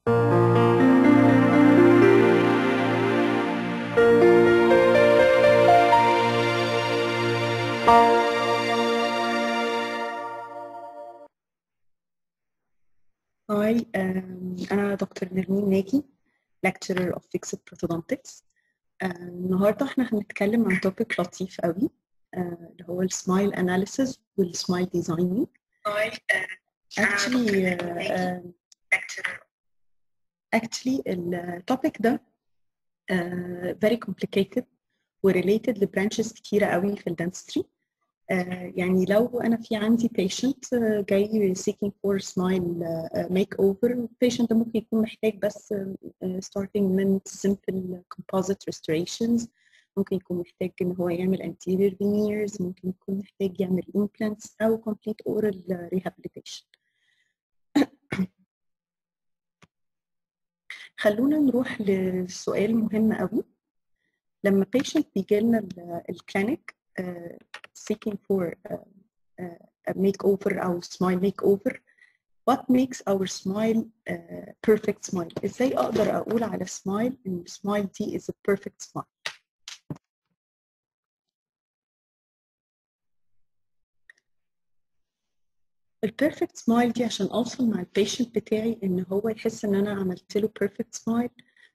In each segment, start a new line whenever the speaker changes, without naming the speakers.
هاي آم، أنا دكتور نرمين ناجي lecturer of fixed orthodontics آه، النهاردة احنا هنتكلم عن topic لطيف قوي آه، اللي هو السمايل analysis والسمايل designing actually آه، آه، actually التوبيك ده آه، very complicated وريليتد لبرانشز كتيرة قوي في الدنتستري آه، يعني لو انا في عندي patient آه، جاي seeking for smile آه، makeover البيشنت ده ممكن يكون محتاج بس آه، starting من simple composite restorations ممكن يكون محتاج ان هو يعمل anterior veneers ممكن يكون محتاج يعمل implants او complete oral rehabilitation خلونا نروح لسؤال مهم قوي لما patient بيجي لنا الكلينيك seeking for uh, uh, a makeover أو smile makeover what makes our smile uh, perfect smile ازاي اقدر اقول على smile ان smile دي is a perfect smile البيرفكت سمايل دي عشان اوصل مع البيشنت بتاعي ان هو يحس ان انا عملت له بيرفكت سمايل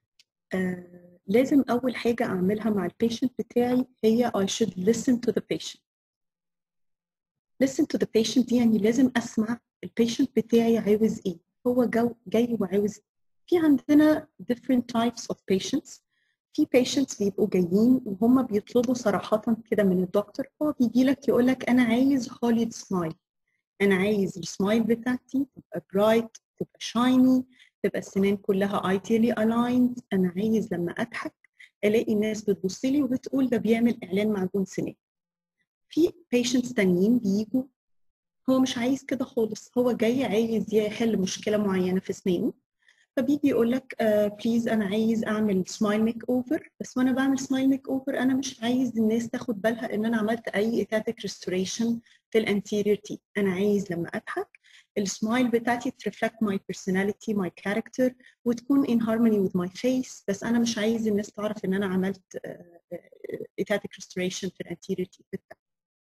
آه لازم اول حاجه اعملها مع البيشنت بتاعي هي I should listen to the patient listen to the patient دي يعني لازم اسمع البيشنت بتاعي عاوز ايه هو جو جاي وعاوز في عندنا different types of patients في patients بيبقوا جايين وهم بيطلبوا صراحة كده من الدكتور هو بيجي لك يقول لك أنا عايز هوليد سمايل أنا عايز السمايل بتاعتي تبقى برايت تبقى شايني تبقى السنان كلها ideally aligned أنا عايز لما أضحك ألاقي الناس بتبص لي وبتقول ده بيعمل إعلان معجون سنان في patients تانيين بيجوا هو مش عايز كده خالص هو جاي عايز يحل مشكلة معينة في سنانه فبيجي يقول لك بليز انا عايز اعمل سمايل ميك اوفر بس وانا بعمل سمايل ميك اوفر انا مش عايز الناس تاخد بالها ان انا عملت اي ايتاتيك ريستوريشن في الانتيريور تي انا عايز لما اضحك السمايل بتاعتي ترفلكت ماي بيرسوناليتي ماي كاركتر وتكون ان هارموني وذ ماي فيس بس انا مش عايز الناس تعرف ان انا عملت ايتاتيك ريستوريشن في الانتيريور تي بتاعتي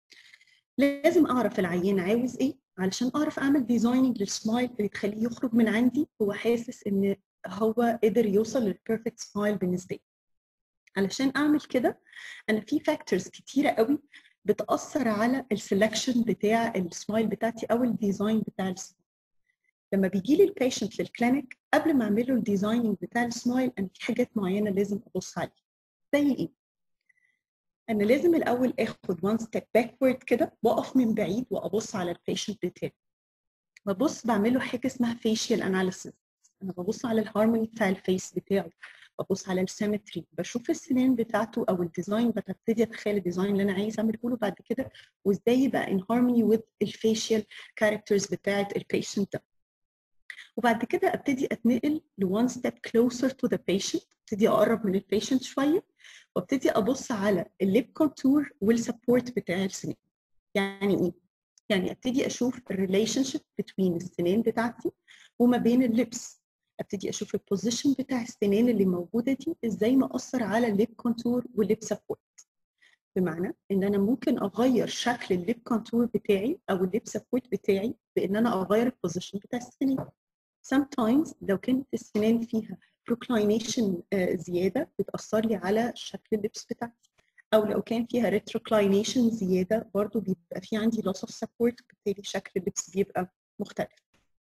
لازم اعرف العيان عاوز ايه علشان اعرف اعمل ديزايننج للسمايل اللي تخليه يخرج من عندي هو حاسس ان هو قدر يوصل للبيرفكت سمايل بالنسبه لي علشان اعمل كده انا في فاكتورز كتيره قوي بتاثر على السلكشن بتاع السمايل بتاعتي او الديزاين بتاع السمايل لما بيجي لي البيشنت للكلينيك قبل ما اعمل له الديزايننج بتاع السمايل انا في حاجات معينه لازم ابص عليها زي ايه انا لازم الاول اخد وان ستيب باكورد كده واقف من بعيد وابص على البيشنت بتاعي ببص بعمل له حاجه اسمها فيشيال اناليسيس انا ببص على الهارموني بتاع الفيس بتاعه ببص على السيمتري بشوف السنان بتاعته او الديزاين ببتدي اتخيل الديزاين اللي انا عايز اعمله له بعد كده وازاي يبقى ان هارموني وذ الفيشيال كاركترز بتاعه البيشنت ده وبعد كده ابتدي اتنقل لوان ستيب كلوزر تو ذا بيشنت ابتدي اقرب من البيشنت شويه وابتدي ابص على الليب كونتور والسبورت بتاع السنان يعني ايه يعني ابتدي اشوف الريليشن شيب بين السنان بتاعتي وما بين اللبس ابتدي اشوف البوزيشن بتاع السنان اللي موجوده دي ازاي مأثر على الليب كونتور والليب سبورت بمعنى ان انا ممكن اغير شكل الليب كونتور بتاعي او الليب سبورت بتاعي بان انا اغير البوزيشن بتاع السنان sometimes لو كانت السنان فيها بروكلاينيشن زياده بتاثر لي على شكل اللبس بتاعتي او لو كان فيها ريتروكلاينيشن زياده برضو بيبقى في عندي loss of support بالتالي شكل اللبس بيبقى مختلف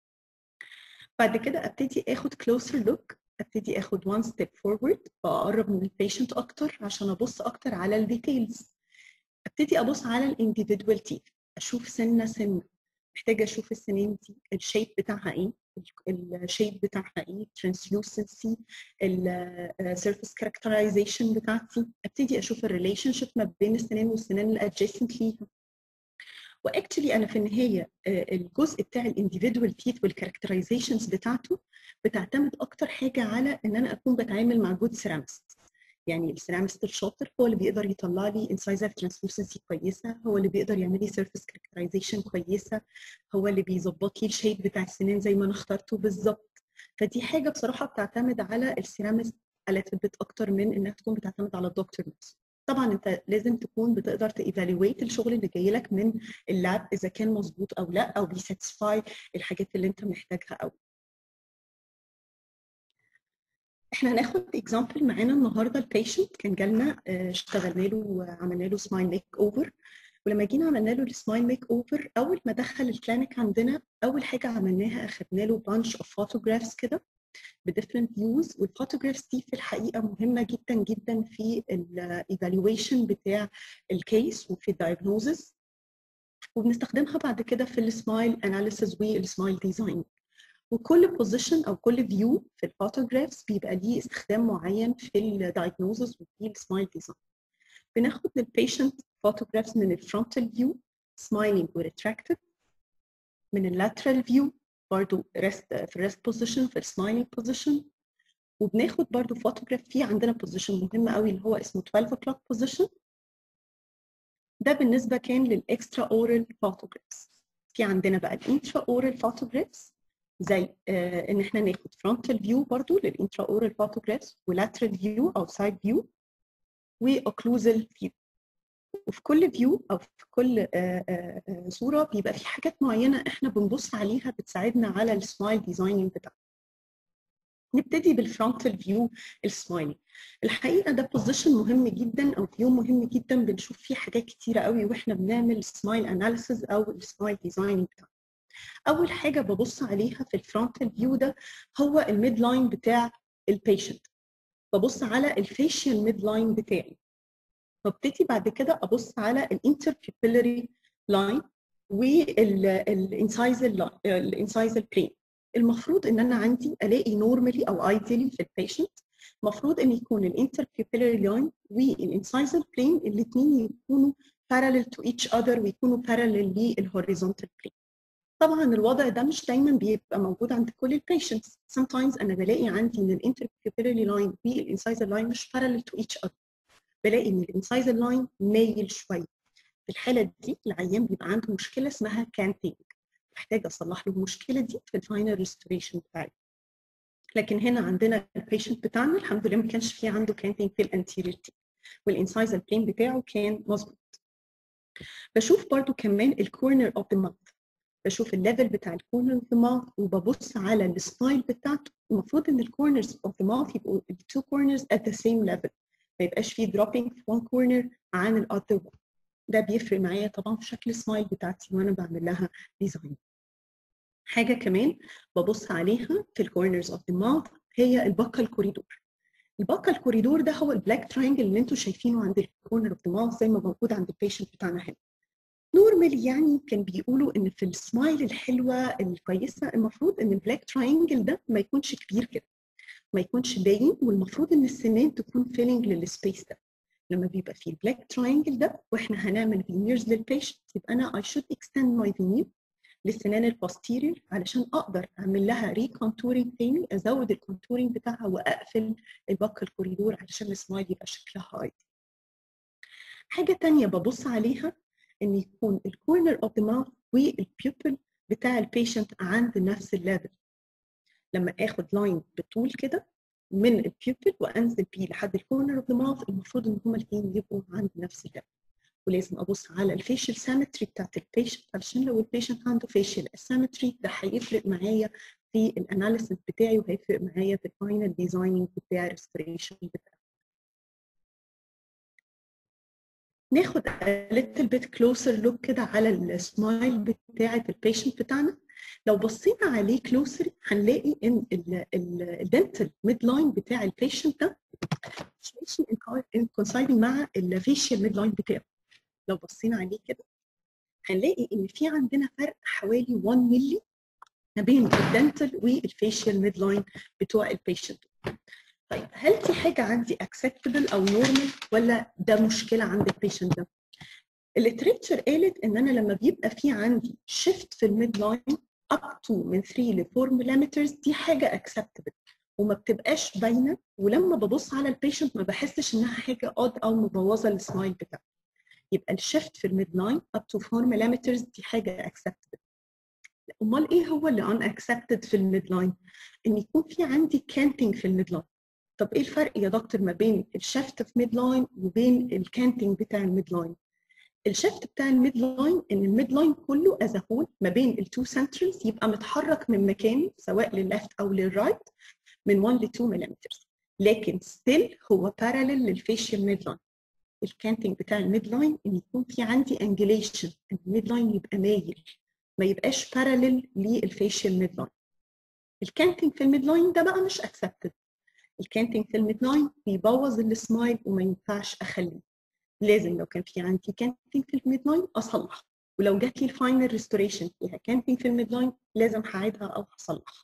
بعد كده ابتدي اخد closer look ابتدي اخد one step forward واقرب من البيشنت اكتر عشان ابص اكتر على الديتيلز ابتدي ابص على الانديفيدوال تيث اشوف سنه سنه محتاجه اشوف السنين دي الشيب بتاعها ايه الشيب بتاعها ايه translucency السيرفيس كاركترايزيشن بتاعتي ابتدي اشوف الريليشن شيب ما بين السنان والسنان الادجيسنت ليها واكشلي انا في النهايه الجزء بتاع الانديفيدوال تيث والكاركترايزيشنز بتاعته بتعتمد اكتر حاجه على ان انا اكون بتعامل مع جود سيرامست يعني السيرامست الشاطر هو اللي بيقدر يطلع لي انسايزر ترانسلوسنسي كويسه هو اللي بيقدر يعمل لي سيرفيس كاركترايزيشن كويسه هو اللي بيظبط لي الشيب بتاع السنان زي ما انا اخترته بالظبط فدي حاجه بصراحه بتعتمد على السيراميست على بت اكتر من انها تكون بتعتمد على الدكتور نفسه طبعا انت لازم تكون بتقدر تيفالويت الشغل اللي جاي لك من اللاب اذا كان مظبوط او لا او بيساتسفاي الحاجات اللي انت محتاجها او احنا هناخد اكزامبل معانا النهارده البيشنت كان جالنا اشتغلنا له وعملنا له سمايل ميك اوفر ولما جينا عملنا له السمايل ميك اوفر اول ما دخل الكلينيك عندنا اول حاجه عملناها اخدنا له بانش اوف فوتوجرافز كده بديفرنت فيوز والفوتوجرافز دي في الحقيقه مهمه جدا جدا في الايفالويشن بتاع الكيس وفي الدايجنوزس وبنستخدمها بعد كده في السمايل اناليسيز والسمايل ديزاين وكل بوزيشن او كل فيو في الفوتوجرافز بيبقى ليه استخدام معين في الدايجنوزس وفي السمايل ديزاين بناخد للبيشنت فوتوجرافز من الفرونتال فيو سمايلينج وريتراكتد من اللاترال فيو برضو ريست في الريست بوزيشن في السمايلينج بوزيشن وبناخد برضو فوتوجراف في عندنا بوزيشن مهم قوي اللي هو اسمه 12 o'clock بوزيشن ده بالنسبه كان للاكسترا اورال فوتوجرافز في عندنا بقى الانترا اورال فوتوجرافز زي آه ان احنا ناخد فرونتال فيو برضو للانترا اورال فوتوجرافز ولاترال فيو او سايد فيو واوكلوزال فيو وفي كل فيو او في كل آه آه صوره بيبقى في حاجات معينه احنا بنبص عليها بتساعدنا على السمايل ديزايننج بتاعنا نبتدي بالفرونتال فيو السمايلي الحقيقه ده بوزيشن مهم جدا او فيو مهم جدا بنشوف فيه حاجات كتيره قوي واحنا بنعمل سمايل اناليسيز او السمايل ديزايننج بتاعنا اول حاجه ببص عليها في الفرونتال فيو ده هو الميد لاين بتاع البيشنت ببص على الفيشيال ميد لاين بتاعي وابتدي بعد كده ابص على الانتربيبيلري لاين والانسايزل الانسايزل بلين المفروض ان انا عندي الاقي نورمالي او ايديالي في البيشنت المفروض ان يكون الانتربيبيلري لاين والانسايزل بلين الاثنين يكونوا parallel to each other ويكونوا parallel للهوريزونتال بلين طبعا الوضع ده مش دايما بيبقى موجود عند كل البيشنتس sometimes انا بلاقي عندي ان الانتربيبيلري لاين والانسايزل لاين مش parallel to each other بلاقي ان الانسايزل لاين مايل شويه في الحاله دي العيان بيبقى عنده مشكله اسمها كانتينج محتاج اصلح له المشكله دي في الفاينل ريستوريشن بتاعي لكن هنا عندنا البيشنت بتاعنا الحمد لله ما كانش في عنده كانتينج في الانتيريور تي والانسايزل بلين بتاعه كان مظبوط بشوف برضو كمان الكورنر اوف ذا ماوث بشوف الليفل بتاع الكورنر اوف ذا ماوث وببص على السمايل بتاعته المفروض ان الكورنرز اوف ذا ماوث يبقوا التو كورنرز ات ذا سيم ليفل ما يبقاش فيه دروبينج في one corner عن الاذر one ده بيفرق معايا طبعا في شكل السمايل بتاعتي وانا بعمل لها ديزاين حاجه كمان ببص عليها في الكورنرز اوف ذا ماوث هي البكال كوريدور البكال كوريدور ده هو البلاك تراينجل اللي انتم شايفينه عند الكورنر اوف ذا ماوث زي ما موجود عند البيشنت بتاعنا هنا نورمالي يعني كان بيقولوا ان في السمايل الحلوه الكويسه المفروض ان البلاك تراينجل ده ما يكونش كبير كده ما يكونش باين والمفروض ان السنان تكون فيلنج للسبيس ده لما بيبقى في البلاك تراينجل ده واحنا هنعمل فينيرز للبيشنت يبقى انا اي شود اكستند ماي فينير للسنان البوستيريور علشان اقدر اعمل لها ريكونتورنج تاني ازود الكونتورنج بتاعها واقفل البك الكوريدور علشان السمايل يبقى شكلها هاي حاجه تانية ببص عليها ان يكون الكورنر اوف ذا ماوث والبيوبل بتاع البيشنت عند نفس الليفل لما اخد لاين بالطول كده من البيوبل وانزل بيه لحد الكورنر اوف ذا ماوث المفروض ان هما الاثنين يبقوا عند نفس الليفل ولازم ابص على الفيشل سيمتري بتاعت البيشنت علشان لو البيشنت عنده فيشل اسيمتري ده هيفرق معايا في الاناليسيس بتاعي وهيفرق معايا في الفاينل ديزايننج بتاع الريستوريشن بتاعي ناخد a little bit closer look كده على السمايل بتاعة البيشنت بتاعنا لو بصينا عليه كلوزر هنلاقي ان الدنتال ميد لاين بتاع البيشنت ده مش كونسايدنج مع الفيشيال ميد لاين بتاعه لو بصينا عليه كده هنلاقي ان في عندنا فرق حوالي 1 مللي ما بين الدنتال والفيشيال ميد لاين بتوع البيشنت طيب هل دي حاجه عندي اكسبتبل او نورمال ولا ده مشكله عند البيشنت ده؟ الليتريتشر قالت ان انا لما بيبقى في عندي شيفت في الميد لاين اب تو من 3 ل 4 ملم دي حاجه اكسبتبل وما بتبقاش باينه ولما ببص على البيشنت ما بحسش انها حاجه اود او مبوظه السمايل بتاعه يبقى الشيفت في الميد لاين اب تو 4 ملم دي حاجه اكسبتبل امال ايه هو اللي unaccepted في الميد لاين ان يكون في عندي كانتنج في الميد لاين طب ايه الفرق يا دكتور ما بين الشفت في ميد لاين وبين الكانتنج بتاع الميد لاين الشفت بتاع الميد لاين ان الميد لاين كله از هول ما بين التو سنترز يبقى متحرك من مكانه سواء للليفت او للرايت من 1 ل 2 ملم لكن ستيل هو بارالل للفيشيال ميد لاين الكانتنج بتاع الميد لاين ان يكون في عندي انجليشن الميد لاين يبقى مايل ما يبقاش بارالل للفيشيال ميد لاين الكانتنج في الميد لاين ده بقى مش اكسبتد الكانتنج في الميد لاين بيبوظ السمايل وما ينفعش اخليه لازم لو كان في عندي كانتنج في الميد لاين اصلحها ولو جات لي الفاينل ريستوريشن فيها كانتنج في الميد لاين لازم هعيدها او هصلحها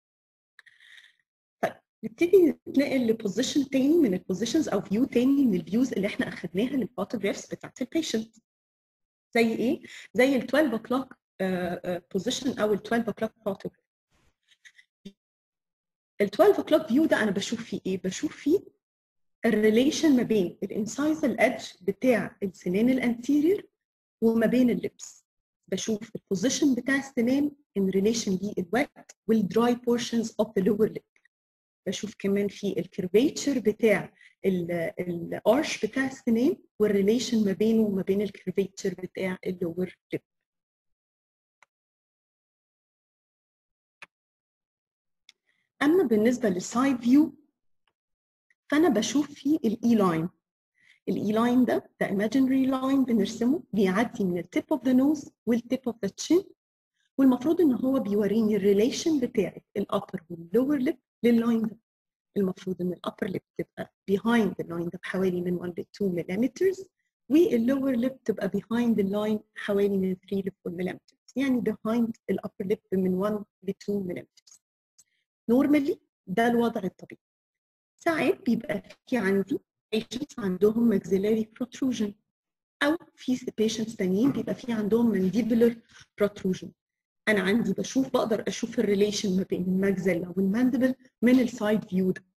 طيب نبتدي نتنقل لبوزيشن تاني من البوزيشنز او فيو تاني من الفيوز اللي احنا اخدناها للفوتوجرافز بتاعت البيشنت زي ايه؟ زي ال 12 o'clock بوزيشن او ال 12 o'clock photograph ال 12 o'clock فيو ده انا بشوف فيه ايه؟ بشوف فيه الريليشن ما بين الانسايزال ادج بتاع السنان الانتيريور وما بين اللبس بشوف البوزيشن بتاع السنان ان ريليشن للويت والدراي بورشنز اوف ذا لور ليب بشوف كمان في الكيرفيتشر بتاع الارش بتاع السنان والريليشن ما بينه وما بين الكيرفيتشر بتاع اللور ليب اما بالنسبه للسايد فيو فانا بشوف فيه الاي لاين الاي لاين ده ده imaginary لاين بنرسمه بيعدي من التيب اوف ذا نوز والتيب اوف ذا تشين والمفروض ان هو بيوريني الريليشن بتاعت الابر واللور ليب لللاين ده المفروض ان الابر ليب تبقى behind اللاين ده بحوالي من 1 ل 2 ملم واللور ليب تبقى behind اللاين حوالي من 3 ل 4 ملم يعني behind الابر ليب من 1 ل 2 ملم نورمالي ده الوضع الطبيعي ساعات بيبقى في عندي patients عندهم maxillary protrusion او في patients تانيين بيبقى في عندهم mandibular protrusion انا عندي بشوف بقدر اشوف الريليشن ما بين الماكسيلا والماندبل من السايد فيو ده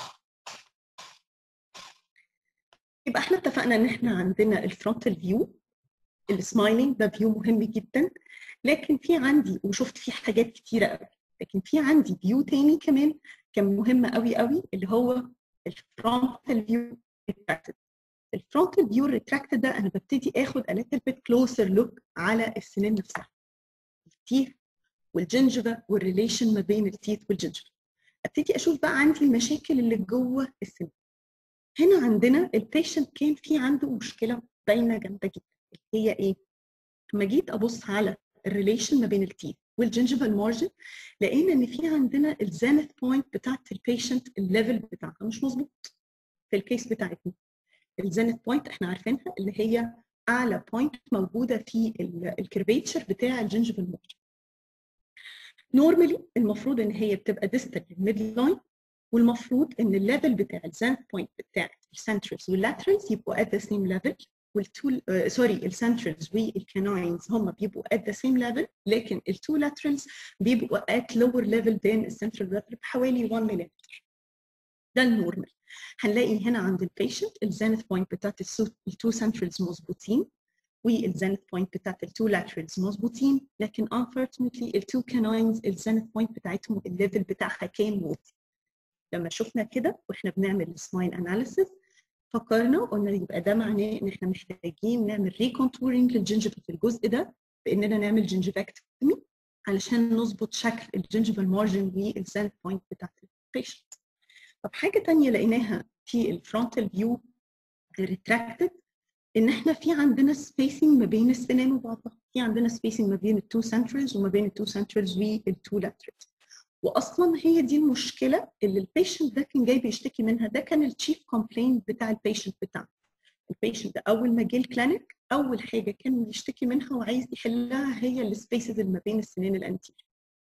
يبقى احنا اتفقنا ان احنا عندنا الفرونتال فيو السمايلينج ده فيو مهم جدا لكن في عندي وشفت فيه حاجات كتيره قوي لكن في عندي فيو تاني كمان كان مهم قوي قوي اللي هو الفرونتال فيو ريتراكتد الفرونتال فيو ريتراكتد ده انا ببتدي اخد a little bit closer look على السنان نفسها التيث والجنجفة والريليشن ما بين التيث والجنجفة ابتدي اشوف بقى عندي المشاكل اللي جوه السن هنا عندنا البيشنت كان في عنده مشكله باينه جامده جدا هي ايه؟ لما جيت ابص على الريليشن ما بين التيث والجنجفال مارجن لقينا ان في عندنا الزانث بوينت بتاعت البيشنت الليفل بتاعها مش مظبوط في الكيس بتاعتنا الزانث بوينت احنا عارفينها اللي هي اعلى بوينت موجوده في الكيرفيتشر بتاع الجنجفال مارجن نورمالي المفروض ان هي بتبقى ديستال للميد لاين والمفروض ان الليفل بتاع الزانث بوينت بتاع السنترالز واللاترالز يبقوا at the same level والتو سوري السنترالز والكاناينز هم بيبقوا at the same level لكن التو لاترالز بيبقوا at lower level than السنترال لاترال بحوالي 1 ملم ده النورمال هنلاقي هنا عند البيشنت الزانث بوينت بتاعت التو سنترالز مظبوطين والزانث بوينت بتاعت التو لاترالز مظبوطين لكن unfortunately التو كاناينز الزانث بوينت بتاعتهم الليفل بتاعها كان واطي لما شفنا كده واحنا بنعمل السمايل اناليسيس فكرنا وقلنا يبقى ده معناه ان احنا محتاجين نعمل ريكونتورنج للجنجفل في الجزء ده باننا نعمل جنجفكتومي علشان نظبط شكل الجنجفال مارجن والزانث بوينت بتاعت البيشنت طب حاجه ثانيه لقيناها في الفرونتال فيو ريتراكتد ان احنا في عندنا سبيسنج ما بين السنان وبعضها في عندنا سبيسنج ما بين التو سنترالز وما بين التو سنترالز والتو لاترالز واصلا هي دي المشكله اللي البيشنت ده كان جاي بيشتكي منها ده كان التشيف كومبلين بتاع البيشنت بتاعنا البيشنت ده اول ما جه الكلينيك اول حاجه كان بيشتكي منها وعايز يحلها هي السبيسز اللي ما بين السنين الانتير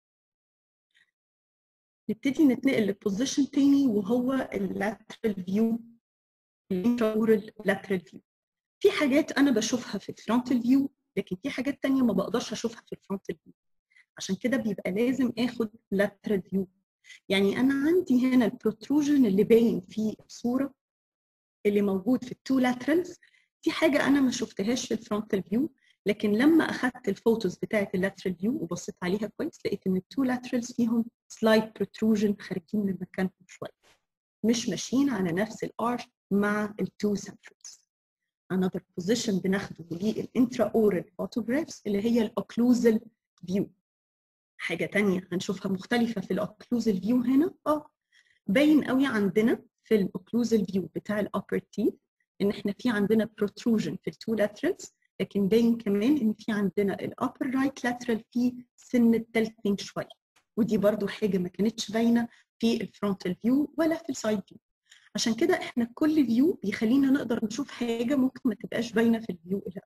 نبتدي نتنقل لبوزيشن تاني وهو اللاترال فيو الانترورال لاترال فيو في حاجات انا بشوفها في الفرونتال فيو لكن في حاجات تانية ما بقدرش اشوفها في الفرونتال فيو عشان كده بيبقى لازم اخد lateral view يعني انا عندي هنا البروتروجن اللي باين في الصوره اللي موجود في التو لاترالز دي حاجه انا ما شفتهاش في الفرونتال فيو لكن لما اخذت الفوتوز بتاعه اللاترال فيو وبصيت عليها كويس لقيت ان التو لاترالز فيهم سلايد بروتروجن خارجين من مكانهم شويه مش ماشيين على نفس الارش مع التو سنترالز another position بناخده للانترا اورال photographs اللي هي الاوكلوزال فيو حاجه تانية هنشوفها مختلفه في الاوكلوزال فيو هنا اه باين قوي عندنا في الاوكلوزال فيو بتاع الابر تيث ان احنا في عندنا protrusion في التو لاترالز لكن باين كمان ان في عندنا الابر رايت لاترال في سن التلتين شويه ودي برضو حاجه ما كانتش باينه في الفرونتال فيو ولا في السايد فيو عشان كده احنا كل فيو بيخلينا نقدر نشوف حاجه ممكن ما تبقاش باينه في الفيو اللي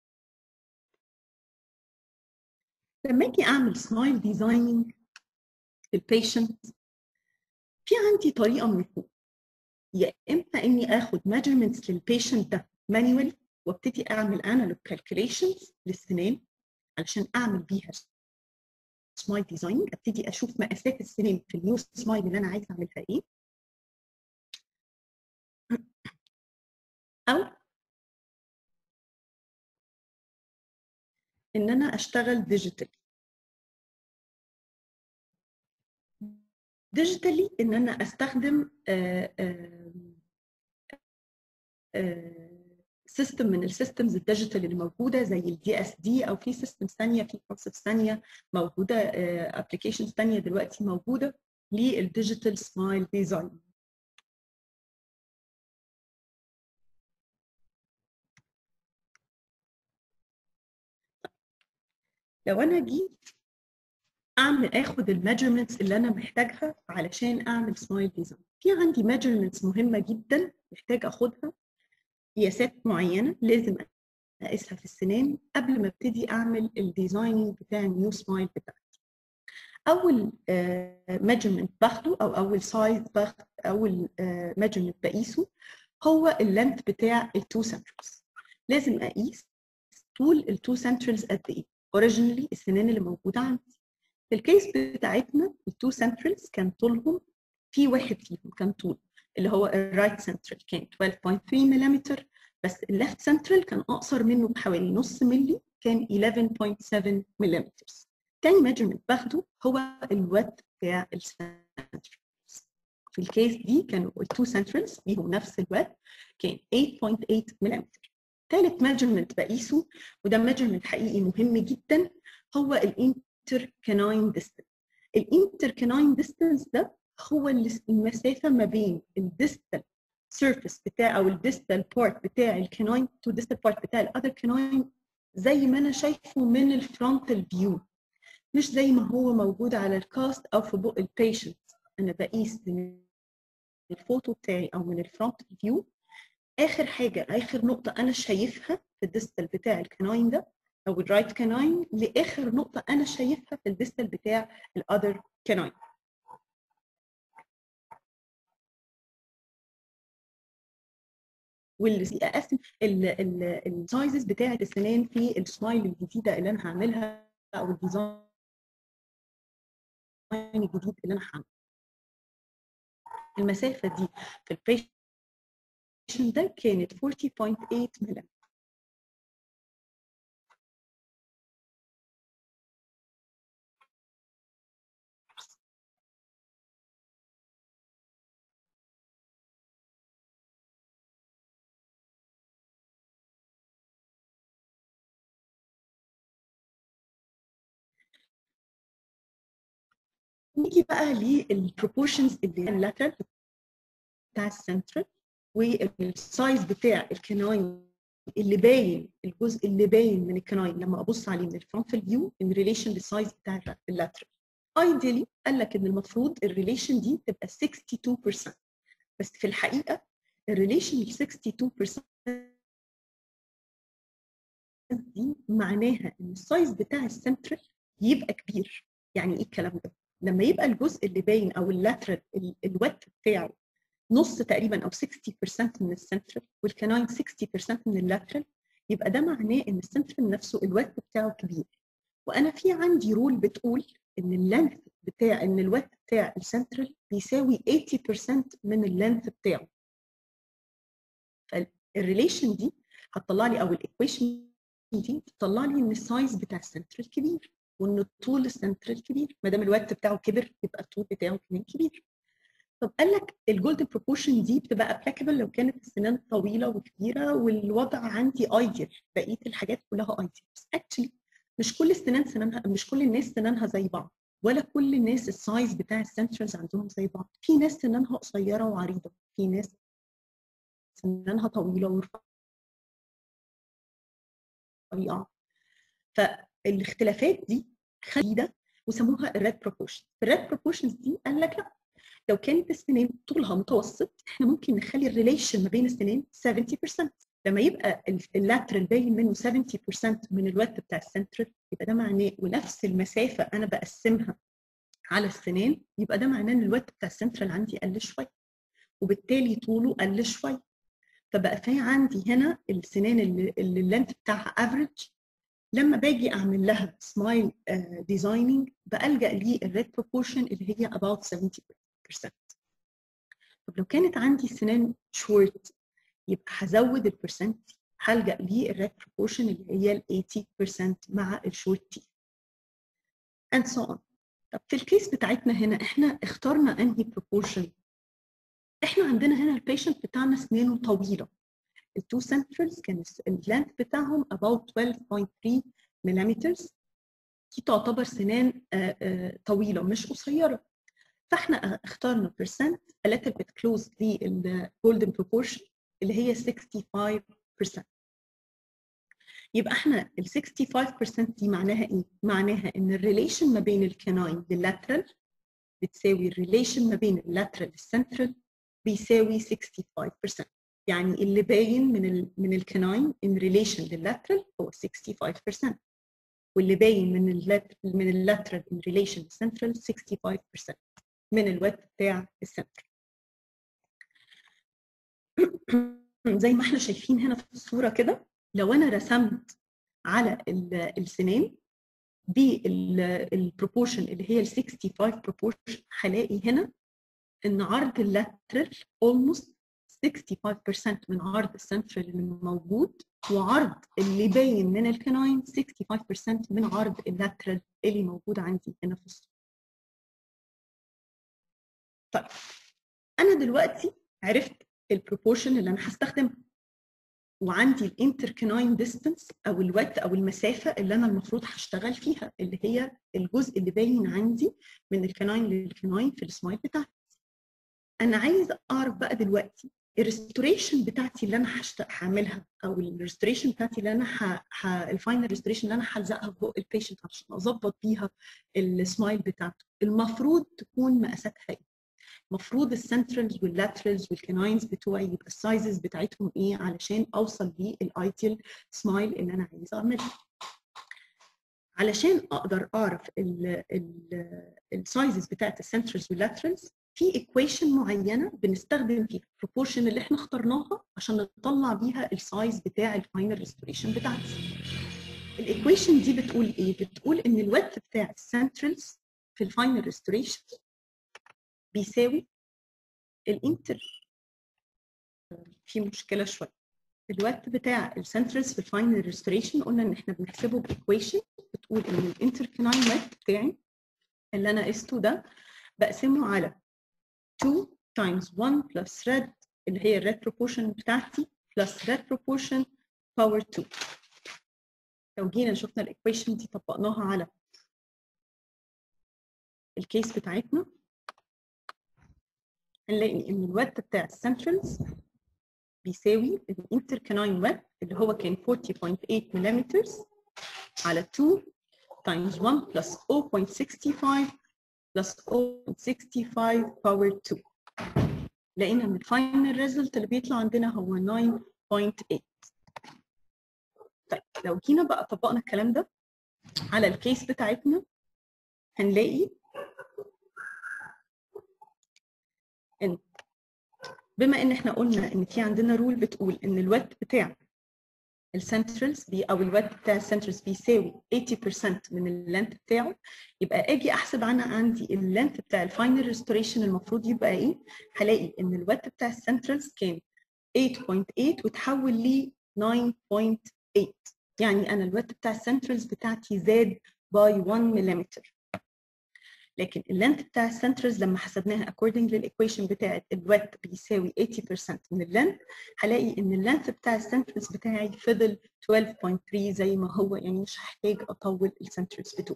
لما اجي اعمل سمايل ديزايننج للبيشنت في عندي طريقه من فوق يا اما اني اخد ميجرمنتس للبيشنت ده مانيوالي وابتدي اعمل انالوج كالكوليشنز للسنان علشان اعمل بيها سمايل ديزايننج ابتدي اشوف مقاسات السنان في النيو سمايل اللي انا عايزه اعملها ايه او ان انا اشتغل ديجيتال ديجيتالي ان انا استخدم سيستم من السيستمز الديجيتال اللي موجوده زي الدي اس دي او في سيستمز ثانيه في كونسبتس ثانيه موجوده ابلكيشنز ثانيه دلوقتي موجوده للديجيتال سمايل ديزاين لو انا جيت اعمل اخد الميجرمنتس اللي انا محتاجها علشان اعمل سمايل ديزاين في عندي ميجرمنتس مهمه جدا محتاج اخدها قياسات معينه لازم اقيسها في السنان قبل ما ابتدي اعمل الديزايننج بتاع النيو سمايل بتاعتي اول ميجرمنت باخده او اول سايز باخد اول ميجرمنت بقيسه هو اللينث بتاع التو سنترالز لازم اقيس طول التو سنترالز قد ايه اوريجينالي السنان اللي موجوده عندي في الكيس بتاعتنا التو سنترالز كان طولهم في واحد فيهم كان طول اللي هو الرايت سنترال كان 12.3 ملم بس الليفت سنترال كان اقصر منه بحوالي نص ملي كان 11.7 ملم تاني ميجرمنت باخده هو الوات بتاع السنترالز في الكيس دي كانوا التو سنترالز ليهم نفس الوات كان 8.8 ملم ثالث ميجرمنت بقيسه وده ميجرمنت حقيقي مهم جدا هو الانتر كاناين ديستنس الانتر كاناين ديستنس ده هو المسافه ما بين الديستال سيرفيس بتاع او الديستال بارت بتاع الكاناين تو ديستال بارت بتاع الاذر كاناين زي ما انا شايفه من الفرونتال فيو مش زي ما هو موجود على الكاست او في بق البيشنت انا بقيس من الفوتو بتاعي او من الفرونت فيو اخر حاجه اخر نقطه انا شايفها في الديستال بتاع الكاناين ده او الرايت كاناين لاخر نقطه انا شايفها في الديستال بتاع الاذر كاناين واللي اقسم السايزز بتاعه السنان في السمايل الجديده اللي انا هعملها او الديزاين الجديد اللي انا هعمله المسافه دي في البيشنت ده كانت 40.8 ملم نيجي بقى للبروبورشنز اللي اللاترال بتاع السنترال والسايز بتاع الكناين اللي باين الجزء اللي باين من الكناين لما ابص عليه من الفرونتال فيو ان ريليشن للسايز بتاع اللاترال ايديالي قال لك ان المفروض الريليشن دي تبقى 62% بس في الحقيقه الريليشن ال 62% دي معناها ان السايز بتاع السنترال يبقى كبير يعني ايه الكلام ده لما يبقى الجزء اللي باين او اللاترال الوت بتاعه نص تقريبا او 60% من السنترال والكناين 60% من اللاترال يبقى ده معناه ان السنترال نفسه الوت بتاعه كبير وانا في عندي رول بتقول ان اللينث بتاع ان الوت بتاع السنترال بيساوي 80% من اللينث بتاعه فالريليشن دي هتطلع لي او الايكويشن دي تطلع لي ان السايز بتاع السنترال كبير وان الطول السنترال كبير ما دام الوقت بتاعه كبر يبقى الطول بتاعه كمان كبير طب قال لك الجولدن بروبورشن دي بتبقى ابليكابل لو كانت السنان طويله وكبيره والوضع عندي ايديال بقيه الحاجات كلها ايديال بس اكشلي مش كل السنان سنانها مش كل الناس سنانها زي بعض ولا كل الناس السايز بتاع السنترالز عندهم زي بعض في ناس سنانها قصيره وعريضه في ناس سنانها طويله ورفيعه فالاختلافات دي خديده وسموها الريد بروبورشن الريد بروبورشنز دي قال لك لا لو كانت السنان طولها متوسط احنا ممكن نخلي الريليشن ما بين السنان 70% لما يبقى اللاترال باين منه 70% من الوقت بتاع السنترال يبقى ده معناه ونفس المسافه انا بقسمها على السنان يبقى ده معناه ان الوقت بتاع السنترال عندي قل شويه وبالتالي طوله قل شويه فبقى في عندي هنا السنان اللي, اللي اللينث بتاعها افريج لما باجي اعمل لها سمايل ديزايننج بلجا للريد بروبورشن اللي هي about 70% طب لو كانت عندي سنان شورت يبقى هزود البرسنت هلجا للريد بروبورشن اللي هي ال 80% مع الشورت تي and so on طب في الكيس بتاعتنا هنا احنا اخترنا انهي بروبورشن احنا عندنا هنا البيشنت بتاعنا سنانه طويله التو سنترالز كان اللينث بتاعهم about 12.3 ملم دي تعتبر سنان طويله مش قصيره فاحنا اخترنا percent a little bit close للجولدن proportion اللي هي 65% يبقى احنا ال 65% دي معناها ايه؟ معناها ان الريليشن ما بين الكناين لللاترال بتساوي الريليشن ما بين اللاترال للسنترال بيساوي 65% يعني اللي باين من ال من الكناين ان ريليشن لللاترال هو 65% واللي باين من اللاترال من اللاترال ان ريليشن للسنترال 65% من الوقت بتاع السنترال زي ما احنا شايفين هنا في الصوره كده لو انا رسمت على السنان بالبروبورشن اللي هي ال 65 بروبورشن هلاقي هنا ان عرض اللاترال almost 65% من عرض السنترال اللي موجود وعرض اللي باين من الكناين 65% من عرض اللاترال اللي موجود عندي هنا في الصوره. طيب انا دلوقتي عرفت البروبورشن اللي انا هستخدمها وعندي الانتركناين ديستانس او الوقت او المسافه اللي انا المفروض هشتغل فيها اللي هي الجزء اللي باين عندي من الكناين للكناين في السمايل بتاعتي انا عايز اعرف بقى دلوقتي الريستوريشن بتاعتي اللي انا هعملها او الريستوريشن بتاعتي اللي انا ح... ح... الفاينل ريستوريشن اللي انا هلزقها في بق البيشنت عشان اظبط بيها السمايل بتاعته المفروض تكون مقاساتها ايه المفروض السنترالز واللاترالز والكناينز بتوعي يبقى السايزز بتاعتهم ايه علشان اوصل للايديال سمايل اللي انا عايزه اعملها علشان اقدر اعرف السايزز بتاعت السنترالز واللاترالز في ايكويشن معينه بنستخدم فيها البروبورشن اللي احنا اخترناها عشان نطلع بيها السايز بتاع الفاينل ريستوريشن بتاعتي الايكويشن دي بتقول ايه بتقول ان الويدث بتاع السنترالز في الفاينل ريستوريشن بيساوي الانتر في مشكله شويه الوقت بتاع السنترالز في الفاينل ريستوريشن قلنا ان احنا بنحسبه بايكويشن بتقول ان الانتركناين ويت بتاعي اللي انا قسته ده بقسمه على 2 times 1 plus red اللي هي الريد بروبورشن بتاعتي plus red proportion power 2 لو جينا شفنا الايكويشن دي طبقناها على الكيس بتاعتنا هنلاقي ان الويت بتاع السنترالز بيساوي الانتركناين ويت اللي هو كان 40.8 ملم على 2 times 1 plus 0.65 plus 0.65 power 2 لقينا ان الفاينل ريزلت اللي بيطلع عندنا هو 9.8 طيب لو جينا بقى طبقنا الكلام ده على الكيس بتاعتنا هنلاقي ان بما ان احنا قلنا ان في عندنا رول بتقول ان الويت بتاع السنترالز بي او الويت بتاع السنترالز بيساوي 80% من اللينث بتاعه يبقى اجي احسب انا عندي اللينث بتاع الفاينل ريستوريشن المفروض يبقى ايه هلاقي ان الويت بتاع السنترالز كان 8.8 وتحول ل 9.8 يعني انا الويت بتاع السنترالز بتاعتي زاد باي 1 ملم لكن اللينث بتاع السنترز لما حسبناها according للايكويشن بتاعت الويت بيساوي 80% من اللينث هلاقي ان اللينث بتاع السنترز بتاعي فضل 12.3 زي ما هو يعني مش هحتاج اطول السنترز بتوعي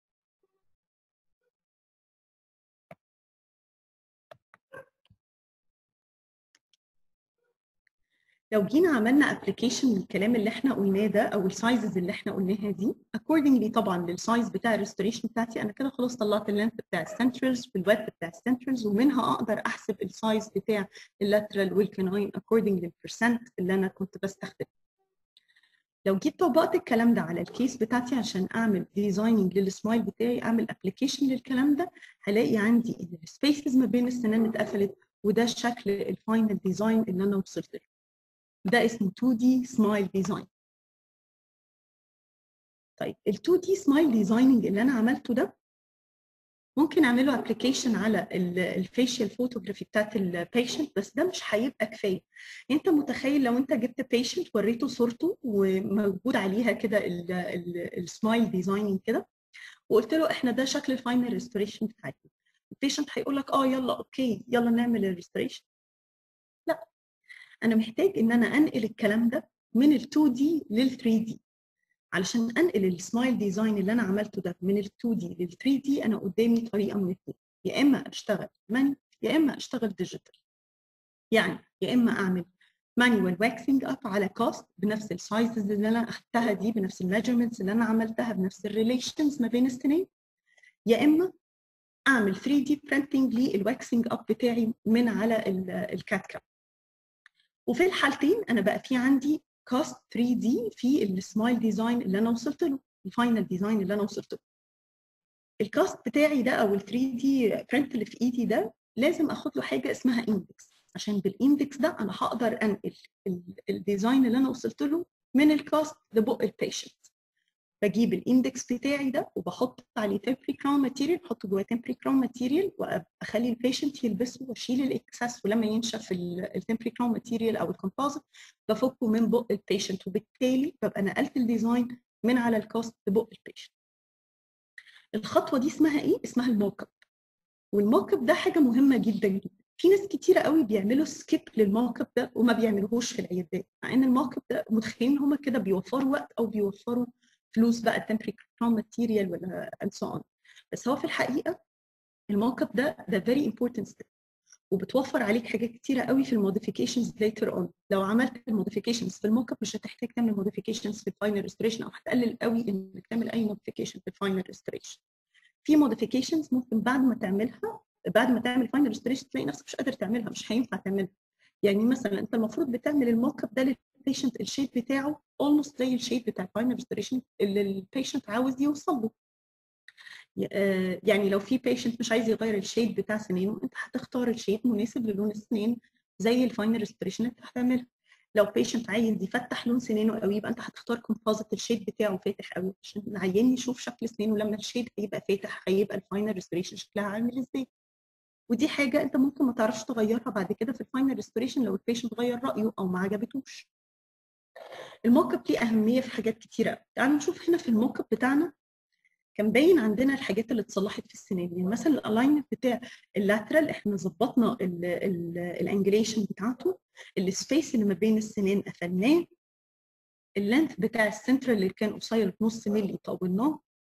لو جينا عملنا ابلكيشن من الكلام اللي احنا قلناه ده او السايزز اللي احنا قلناها دي accordingly طبعا للسايز بتاع الريستوريشن بتاعتي انا كده خلاص طلعت اللينث بتاع السنترز والويت بتاع السنترز ومنها اقدر احسب السايز بتاع اللاترال والكناين according للبرسنت اللي انا كنت بستخدمه لو جيت طبقت الكلام ده على الكيس بتاعتي عشان اعمل ديزايننج للسمايل بتاعي اعمل ابلكيشن للكلام ده هلاقي عندي ان السبيسز ما بين السنان اتقفلت وده شكل الفاينل ديزاين اللي انا وصلت له ده اسمه 2 دي سمايل ديزاين طيب ال 2 دي سمايل ديزايننج اللي انا عملته ده ممكن اعمله ابلكيشن على الفيشيال فوتوغرافي بتاعت البيشنت بس ده مش هيبقى كفايه انت متخيل لو انت جبت بيشنت وريته صورته وموجود عليها كده السمايل ديزايننج كده وقلت له احنا ده شكل الفاينل ريستوريشن بتاعتنا البيشنت هيقول لك اه يلا اوكي يلا نعمل الريستوريشن لا انا محتاج ان انا انقل الكلام ده من ال 2 دي لل 3 دي علشان انقل السمايل ديزاين اللي انا عملته ده من ال 2 دي لل 3 دي انا قدامي طريقه من الاثنين يا اما اشتغل ماني يا اما اشتغل ديجيتال يعني يا اما اعمل مانيوال واكسنج اب على كوست بنفس السايزز اللي انا اخدتها دي بنفس الميجرمنتس اللي انا عملتها بنفس الريليشنز ما بين السنين يا اما اعمل 3 دي برينتنج للواكسنج اب بتاعي من على الكات كاب وفي الحالتين انا بقى في عندي كاست 3 دي في السمايل ديزاين اللي انا وصلت له الفاينل ديزاين اللي انا وصلت له الكاست بتاعي ده او ال 3 دي برنت اللي في ايدي ده لازم اخد له حاجه اسمها اندكس عشان بالاندكس ده انا هقدر انقل الديزاين اللي انا وصلت له من الكاست لبق البيشنت بجيب الاندكس بتاعي ده وبحط عليه تمبري كراون ماتيريال بحط جواه تمبري كراون ماتيريال واخلي البيشنت يلبسه واشيل الاكسس ولما ينشف التمبري كراون ماتيريال او الكومبوزيت بفكه من بق البيشنت وبالتالي ببقى نقلت الديزاين من على الكاست لبق البيشنت الخطوه دي اسمها ايه اسمها الموك اب والموك اب ده حاجه مهمه جدا جدا في ناس كتيره قوي بيعملوا سكيب للموك اب ده وما بيعملوهوش في العيادات مع ان الموك اب ده متخيلين هم كده بيوفروا وقت او بيوفروا فلوس بقى التمبري كراون ماتيريال ولا and so on بس هو في الحقيقه الموك اب ده ده فيري امبورتنت ستيب وبتوفر عليك حاجات كتيره قوي في الموديفيكيشنز ليتر اون لو عملت الموديفيكيشنز في الموك اب مش هتحتاج تعمل موديفيكيشنز في الفاينل ريستوريشن او هتقلل قوي انك تعمل اي موديفيكيشن في الفاينل ريستوريشن في موديفيكيشنز ممكن بعد ما تعملها بعد ما تعمل فاينل ريستوريشن تلاقي نفسك مش قادر تعملها مش هينفع تعملها يعني مثلا انت المفروض بتعمل الموك اب ده للبيشنت الشيب بتاعه اولموست زي الشيب بتاع الفاينل ريستوريشن اللي البيشنت عاوز يوصل له يعني لو في بيشنت مش عايز يغير الشيب بتاع سنينه انت هتختار الشيب مناسب للون السنين زي الفاينل ريستوريشن انت هتعملها لو بيشنت عايز يفتح لون سنينه قوي يبقى انت هتختار كومبوزيت الشيب بتاعه فاتح قوي عشان العيان يشوف شكل سنينه لما الشيب هيبقى فاتح هيبقى الفاينل ريستوريشن شكلها عامل ازاي ودي حاجه انت ممكن ما تعرفش تغيرها بعد كده في الفاينل ريستوريشن لو البيشنت غير رايه او ما عجبتوش الموك اب ليه اهميه في حاجات كتيره قوي تعالوا نشوف هنا في الموك اب بتاعنا كان باين عندنا الحاجات اللي اتصلحت في السنان يعني مثلا الالاينمنت بتاع اللاترال احنا ظبطنا الانجليشن بتاعته السبيس اللي ما بين السنان قفلناه اللينث بتاع السنترال اللي كان قصير بنص ملي طولناه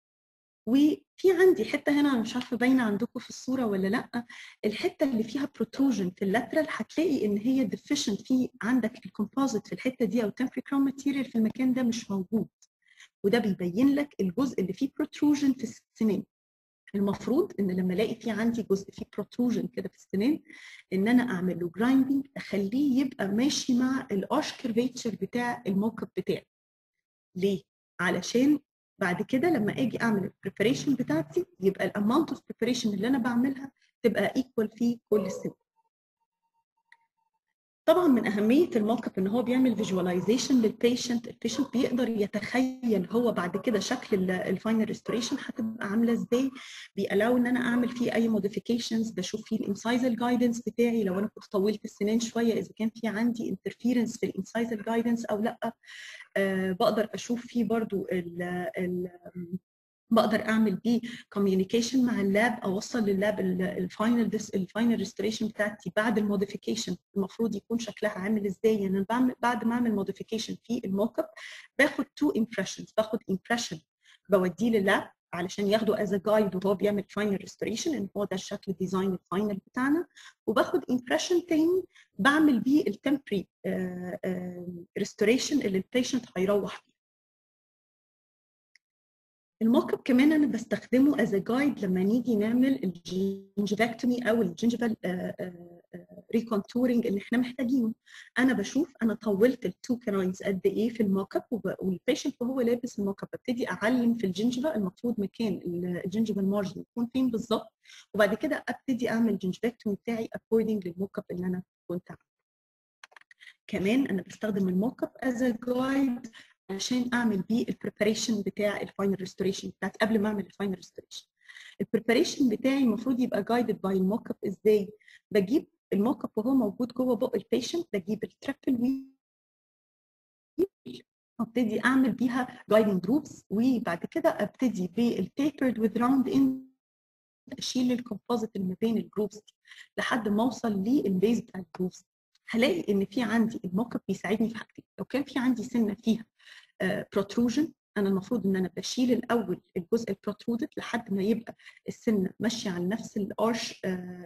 وفي عندي حته هنا مش عارفه باينه عندكم في الصوره ولا لا الحته اللي فيها بروتروجن في اللاترال هتلاقي ان هي ديفيشنت في عندك الكومبوزيت في الحته دي او التمبري كراون ماتيريال في المكان ده مش موجود وده بيبين لك الجزء اللي فيه بروتروجن في السنان المفروض ان لما الاقي في عندي جزء فيه بروتروجن كده في السنان ان انا اعمل له جرايندنج اخليه يبقى ماشي مع الارش كيرفيتشر بتاع الموك اب بتاعي ليه علشان بعد كده لما اجي اعمل البريباريشن بتاعتي يبقى الاماونت اوف بريباريشن اللي انا بعملها تبقى ايكوال في كل السن طبعا من اهميه الموك اب ان هو بيعمل فيجواليزيشن للبيشنت البيشنت بيقدر يتخيل هو بعد كده شكل الفاينل ريستوريشن هتبقى عامله ازاي بيألاو ان انا اعمل فيه اي موديفيكيشنز بشوف فيه الانسايزل جايدنس بتاعي لو انا كنت طولت السنان شويه اذا كان في عندي انترفيرنس في الانسايزل جايدنس او لا آه بقدر اشوف فيه برضو ال ال بقدر اعمل بيه كوميونيكيشن مع اللاب اوصل لللاب الفاينل الفاينل ريستوريشن بتاعتي بعد الموديفيكيشن المفروض يكون شكلها عامل ازاي يعني انا بعمل بعد ما اعمل موديفيكيشن في الموك اب باخد تو امبريشنز باخد امبريشن بوديه لللاب علشان ياخده از جايد وهو بيعمل فاينل ريستوريشن ان هو ده الشكل الديزاين الفاينل بتاعنا وباخد امبريشن تاني بعمل بيه التمبري ريستوريشن اللي البيشنت هيروح بيه الموك اب كمان انا بستخدمه از جايد لما نيجي نعمل الجنجفكتومي او الجنجفال ريكونتورنج اللي احنا محتاجينه انا بشوف انا طولت التو كراينز قد ايه في الموك اب والبيشنت وهو لابس الموك اب ببتدي اعلم في الجنجفا المفروض مكان الجنجفال مارجن يكون فين بالظبط وبعد كده ابتدي اعمل الجنجفكتومي بتاعي اكوردنج للموك اب اللي انا كنت عامله كمان انا بستخدم الموك اب از جايد عشان اعمل بيه البريباريشن بتاع الفاينل ريستوريشن بتاعت قبل ما اعمل الفاينل ريستوريشن البريباريشن بتاعي المفروض يبقى جايدد باي الموك اب ازاي بجيب الموك اب وهو موجود جوه بق البيشنت بجيب التريبل ويل وابتدي اعمل بيها جايدنج جروبس وبعد كده ابتدي بالتيبرد وذ راوند ان اشيل الكومبوزيت اللي ما بين الجروبس لحد ما اوصل للبيز بتاع الجروبس هلاقي ان في عندي الموك اب بيساعدني في حاجتين لو كان في عندي سنه فيها بروتروجن انا المفروض ان انا بشيل الاول الجزء البروترودد لحد ما يبقى السنه ماشيه على نفس الارش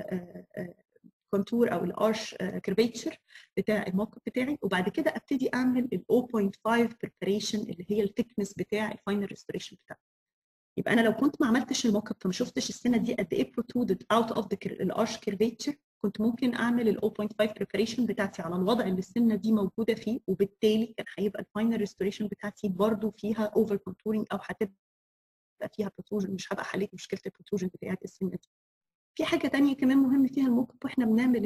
كونتور او الارش كيرفيتشر بتاع الموك اب بتاعي وبعد كده ابتدي اعمل ال 0.5 بريباريشن اللي هي الثيكنس بتاع الفاينل ريستوريشن بتاعي يبقى انا لو كنت ما عملتش الموك اب فما شفتش السنه دي قد ايه بروتودد اوت اوف ذا الارش كيرفيتشر كنت ممكن اعمل ال 0.5 بريباريشن بتاعتي على الوضع اللي السنه دي موجوده فيه وبالتالي كان هيبقى الفاينل ريستوريشن بتاعتي برضو فيها اوفر كونتورنج او هتبقى فيها بروتروجن مش هبقى حليت مشكله البروتروجن بتاعت السنه دي. في حاجه ثانيه كمان مهم فيها الموك اب واحنا بنعمل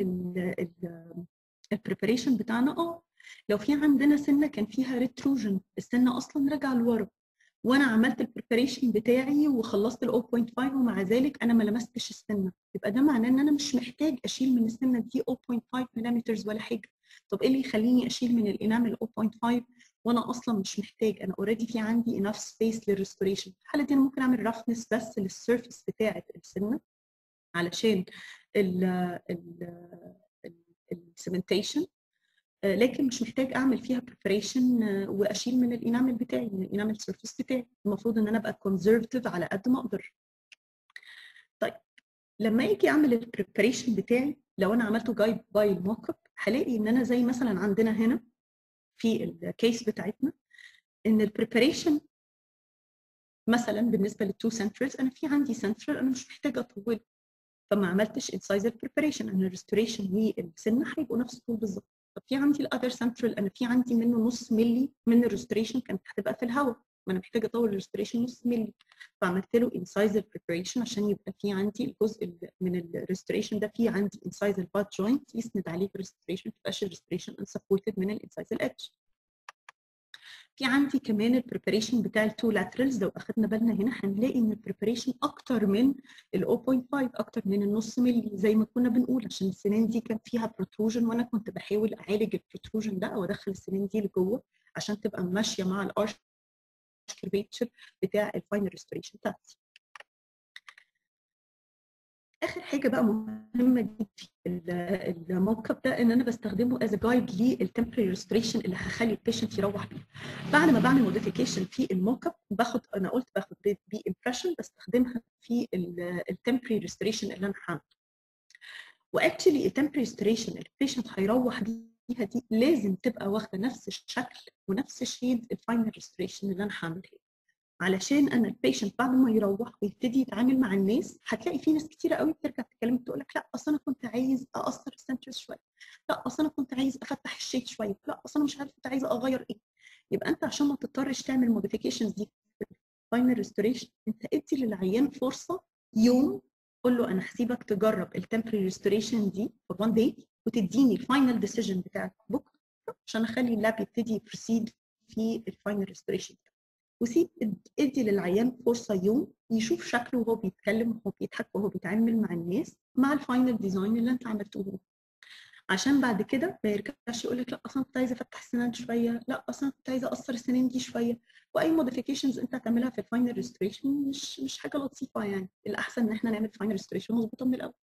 البريباريشن بتاعنا اه لو في عندنا سنه كان فيها ريتروجن السنه اصلا راجعه لورا وانا عملت البريباريشن بتاعي وخلصت ال 0.5 ومع ذلك انا ما لمستش السنه يبقى ده معناه ان انا مش محتاج اشيل من السنه دي 0.5 ملم ولا حاجه طب ايه اللي يخليني اشيل من الانامل 0.5 وانا اصلا مش محتاج انا اوريدي في عندي enough سبيس للريستوريشن في الحاله دي انا ممكن اعمل رفنس بس للسيرفيس بتاعه السنه علشان ال ال السيمنتيشن لكن مش محتاج اعمل فيها بريباريشن واشيل من الانامل بتاعي من الانامل سيرفيس بتاعي المفروض ان انا ابقى كونزرفتيف على قد ما اقدر طيب لما اجي اعمل البريباريشن بتاعي لو انا عملته جايد باي الموك اب هلاقي ان انا زي مثلا عندنا هنا في الكيس بتاعتنا ان البريباريشن مثلا بالنسبه للتو سنترز انا في عندي سنترال انا مش محتاجه اطوله فما عملتش انسايزر بريباريشن انا الريستوريشن والسنه هيبقوا نفس الطول بالظبط طب في عندي الاذر سنترال انا في عندي منه نص ملي من الريستوريشن كانت هتبقى في الهواء ما انا محتاجه اطول الريستوريشن نص ملي فعملت له انسايزر بريباريشن عشان يبقى في عندي الجزء من الريستوريشن ده في عندي انسايزر باد جوينت يسند عليه الريستوريشن ما تبقاش الريستوريشن انسبورتد من الانسايزر ايدج في عندي كمان البريباريشن بتاع التو لاترالز لو اخدنا بالنا هنا هنلاقي ان البريباريشن اكتر من ال 0.5 اكتر من النص ملي زي ما كنا بنقول عشان السنين دي كان فيها بروتروجن وانا كنت بحاول اعالج البروتروجن ده او ادخل السنين دي لجوه عشان تبقى ماشيه مع الارش كيرفيتشر بتاع الفاينل ريستوريشن بتاعتي اخر حاجه بقى مهمه جدا في الموك اب ده ان انا بستخدمه از جايد للتمبري ريستوريشن اللي هخلي البيشنت يروح بيه بعد ما بعمل موديفيكيشن في الموك اب باخد انا قلت باخد بي امبريشن بستخدمها في التمبري ريستوريشن اللي انا هعمله واكشلي التمبري ريستوريشن اللي البيشنت هيروح بيها دي لازم تبقى واخده نفس الشكل ونفس الشيد الفاينل ريستوريشن اللي انا هعملها علشان انا البيشنت بعد ما يروح ويبتدي يتعامل مع الناس هتلاقي في ناس كتيره قوي بترجع تتكلم تقول لك لا اصل انا كنت عايز اقصر السنترز شويه لا اصل انا كنت عايز افتح الشيت شويه لا اصل انا مش عارف كنت عايزه اغير ايه يبقى انت عشان ما تضطرش تعمل موديفيكيشنز دي في الفاينل ريستوريشن انت ادي للعيان فرصه يوم قول له انا هسيبك تجرب التمبري ريستوريشن دي فور وان داي وتديني الفاينل ديسيجن بتاعك بكره عشان اخلي اللاب يبتدي يبروسيد في الفاينل ريستوريشن وسيب ادي للعيان فرصه يوم يشوف شكله وهو بيتكلم وهو بيضحك وهو بيتعامل مع الناس مع الفاينل ديزاين اللي انت عملته له عشان بعد كده ما يرجعش يقول لك لا اصلا كنت عايزه افتح السنان شويه لا اصلا كنت عايزه اقصر السنان دي شويه واي موديفيكيشنز انت هتعملها في الفاينل ريستوريشن مش مش حاجه لطيفه يعني الاحسن ان احنا نعمل فاينل ريستوريشن مظبوطه من الاول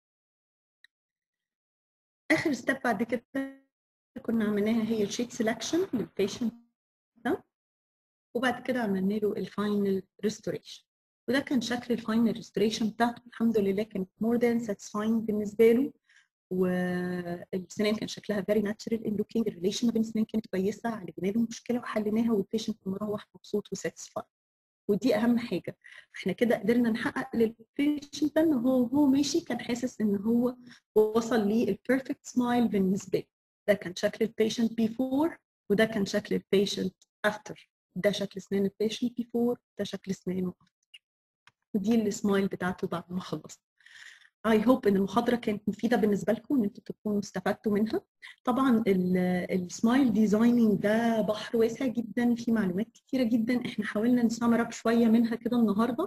اخر ستيب بعد كده كنا عملناها هي الشيت سelection للبيشنت ده وبعد كده عملنا له الفاينل ريستوريشن وده كان شكل الفاينل ريستوريشن بتاعته الحمد لله كانت مور ذان ساتيسفاينج بالنسبه له والسنان كان شكلها فيري ناتشرال ان لوكينج الريليشن ما بين السنان كانت كويسه عالجنا له المشكله وحليناها والبيشنت مروح مبسوط وساتيسفايد ودي اهم حاجه احنا كده قدرنا نحقق للبيشنت ان هو هو ماشي كان حاسس ان هو وصل للبيرفكت سمايل بالنسبه له ده كان شكل البيشنت بيفور وده كان شكل البيشنت افتر ده شكل اسنان البيشنت بيفور ده شكل اسنانه افتر ودي السمايل بتاعته بعد ما خلص اي هوب ان المحاضره كانت مفيده بالنسبه لكم ان انتوا تكونوا استفدتوا منها طبعا السمايل ديزايننج ده بحر واسع جدا في معلومات كتيره جدا احنا حاولنا نسمر اب شويه منها كده النهارده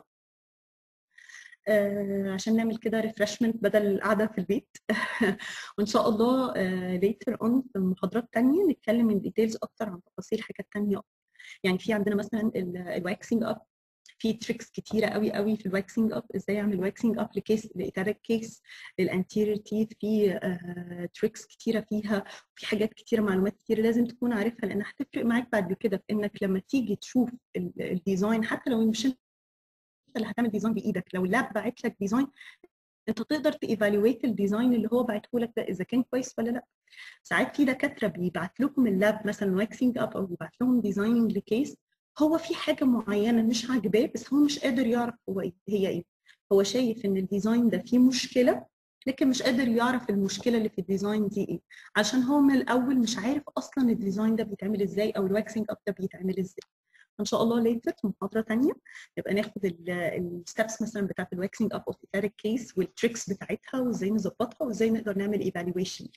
آه عشان نعمل كده ريفرشمنت بدل القعده في البيت وان شاء الله ليتر اون في المحاضرات تانية نتكلم من ديتيلز اكتر عن تفاصيل حاجات تانية يعني في عندنا مثلا الواكسنج اب في تريكس كتيره قوي قوي في الواكسنج اب ازاي اعمل واكسنج اب لكيس لإتارك كيس للانتيرير تيث في تريكس كتيره فيها في حاجات كتيره معلومات كتيره لازم تكون عارفها لانها هتفرق معاك بعد كده في انك لما تيجي تشوف الديزاين حتى لو مش انت اللي هتعمل ديزاين بايدك لو اللاب باعت لك ديزاين انت تقدر تيفالويت الديزاين اللي هو باعته لك ده اذا كان كويس ولا لا ساعات في دكاتره بيبعت لكم اللاب مثلا واكسنج اب او بيبعت لهم ديزايننج لكيس هو في حاجه معينه مش عاجباه بس هو مش قادر يعرف هو ايه هي ايه هو شايف ان الديزاين ده فيه مشكله لكن مش قادر يعرف المشكله اللي في الديزاين دي ايه عشان هو من الاول مش عارف اصلا الديزاين ده بيتعمل ازاي او الواكسنج اب ده بيتعمل ازاي ان شاء الله ليتر في محاضره ثانيه نبقى ناخد الستبس مثلا بتاعت الواكسنج اب اوف ايثاريك كيس والتريكس بتاعتها وازاي نظبطها وازاي نقدر نعمل ايفالويشن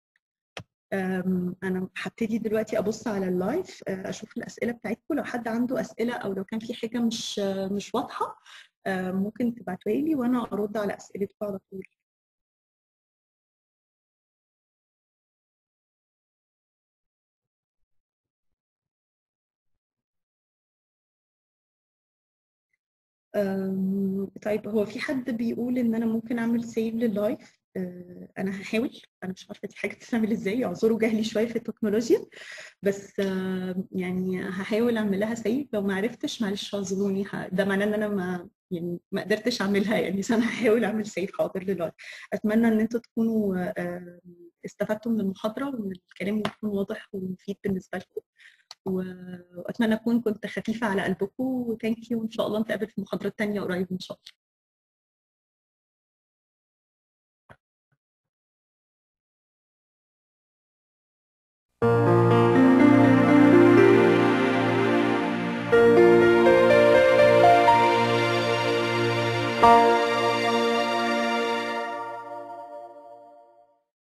انا هبتدي دلوقتي ابص على اللايف اشوف الاسئله بتاعتكم لو حد عنده اسئله او لو كان في حاجه مش مش واضحه ممكن تبعتوها لي وانا ارد على اسئلتكم على طول طيب هو في حد بيقول ان انا ممكن اعمل سيف لللايف انا هحاول انا مش عارفه دي حاجه تتعمل ازاي اعذروا جهلي شويه في التكنولوجيا بس يعني هحاول اعمل لها سيف لو ما عرفتش معلش اعذروني ده معناه ان انا ما يعني ما قدرتش اعملها يعني بس انا هحاول اعمل سيف حاضر لللايف اتمنى ان انتوا تكونوا استفدتوا من المحاضره وان الكلام يكون واضح ومفيد بالنسبه لكم واتمنى اكون كنت خفيفه على قلبكم وثانك يو وان شاء الله نتقابل في محاضرات تانية قريب ان شاء الله thank you